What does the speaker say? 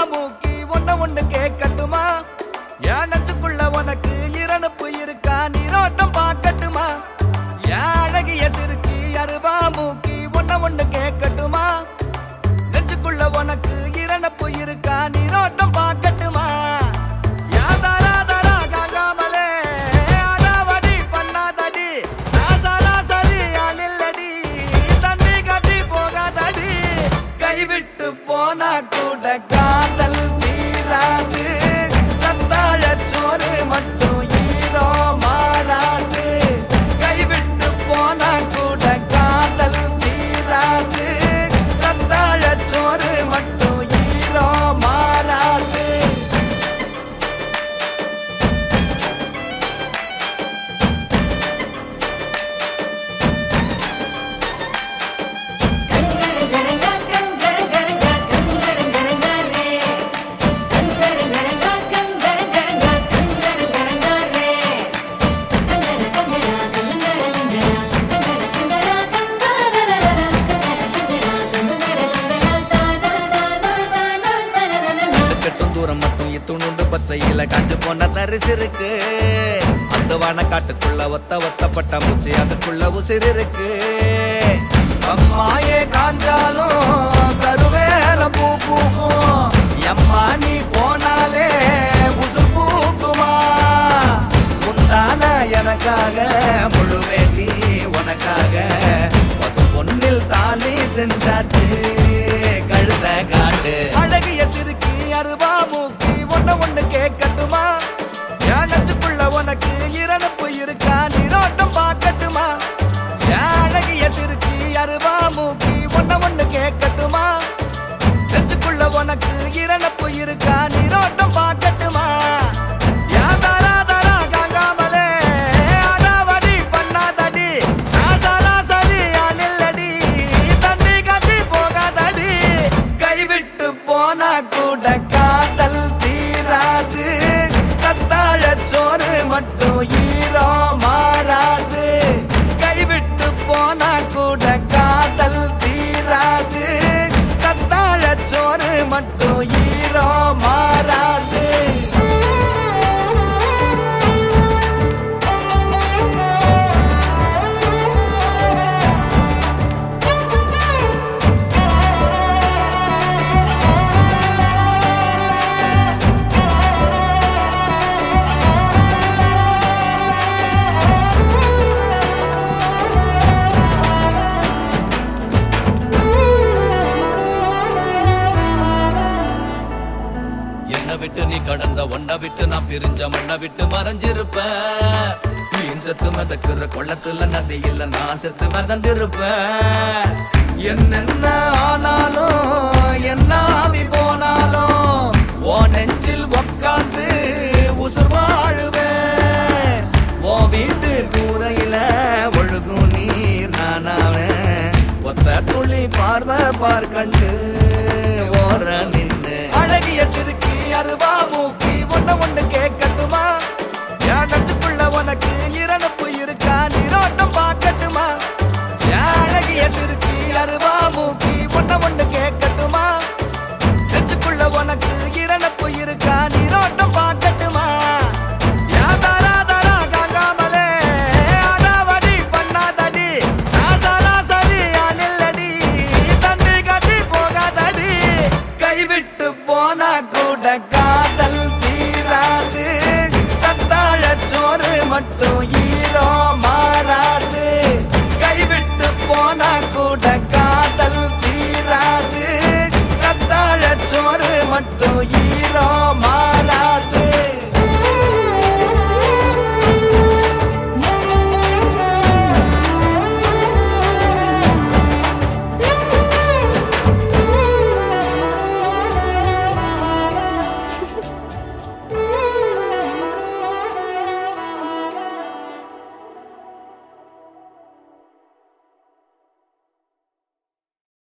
மூக்கி ஒன்ன ஒண்ணு கேட்கட்டுமா என் நெஞ்சுக்குள்ள உனக்கு இரணுப்பு இருக்கா நீரோட்டம் பார்க்கட்டுமா என் அழகிய சிறுக்கி அருவா மூக்கி ஒன்ன ஒண்ணு கேட்கட்டுமா நெஞ்சுக்குள்ள உனக்கு இரணப்பு இருக்கா நீரோட்டம் பார்க்கட்டுமா யாதாரா தாரா காங்காமலே அடாவடி பண்ணாதடி நாசாரா சரி ஆளில்லடி தண்ணி கட்டி போகாதடி கைவிட்டு போனா கூட காதல் தீராது கத்தாழ சோறு மட்டும் ஈரோ மாறாது கைவிட்டு போனா கூட காதல் தீராது கத்தாழ சோறு மட்டும் ஈரோ மாறாது கட்டும் தூரம் மட்டும் இத்துணுண்டு பச்சையில காஞ்சு போன தரிசு இருக்கு அந்த வான காட்டுக்குள்ள ஒத்த ஒத்த பட்டாம்பூச்சி அதுக்குள்ள உசிர் இருக்கு அம்மாயே காஞ்சாலும் கருவேல பூ பூக்கும் எம்மா நீ போனாலே உசு பூக்குமா உண்டான எனக்காக முழு வேண்டி உனக்காக பசு பொன்னில் தாலி செஞ்சாச்சு கழுத காட்டு அழகிய சிறுக்கி அருவா மூக்கி ஒன்ன ஒண்ணு கேட்கட்டுமா என் நெஞ்சுக்குள்ள உனக்கு இரணுப்பு இருக்கா நீரோட்டம் பார்க்கட்டுமா என் அழகிய சிறுக்கி அருவா மூக்கி ஒன்ன ஒண்ணு கேட்கட்டுமா நெஞ்சுக்குள்ள உனக்கு இரணப்பு இருக்கா நீரோட்டம் பார்க்கட்டுமா யா தாரா தாரா காங்காமலே அடாவடி பண்ணாதடி நாசாரா சரி ஆளில்லடி தண்ணி கட்டி போகாதடி கைவிட்டு போனா கூட காதல் தீராது கத்தாழ சோறு மட்டும் ஈரோ மாறாது கைவிட்டு போனா கூட காதல் தீராது கத்தாழ சோறு மட்டும் ஈரோ மாறாது என்னை விட்டு நீ கடந்த ஒன்ன விட்டு நான் பிரிஞ்ச மண்ணை விட்டு மறைஞ்சிருப்பேன் மீன் செத்து மிதக்குற கொள்ளத்துல நதி இல்ல நான் செத்து மிதந்திருப்பேன் என்னென்ன ஆனாலும் என்ன ஆவி போனாலும் ஓ நெஞ்சில் உக்காந்து உசுர் வாழுவேன் ஓ வீட்டு கூரையில ஒழுகும் நீர் நானாவேன் ஒத்த துளி பார்வை பார் கண்டு ஓர நின்னு அழகிய சிறுக்கி அருவா மூக்கி ஒன்ன ஒண்ணு கேட்கட்டுமா என் நெஞ்சுக்குள்ள உனக்கு இரணுப்பு இருக்கா நீரோட்டம் பார்க்கட்டுமா என் அழகிய சிறுக்கி அருவா மூக்கி ஒன்ன ஒண்ணு கேட்கட்டுமா நெஞ்சுக்குள்ள உனக்கு இரணப்பு இருக்கா நீரோட்டம் பார்க்கட்டுமா யா தாரா தாரா காங்காமலே அடாவடி பண்ணாதடி நாசாரா சரி ஆளில்லடி தண்ணி கட்டி போகாதடி கைவிட்டு போனா கூட காதல் தீராது கத்தாழ சோறு மட்டும் ஈரோ மாறாது கைவிட்டு போனா கூட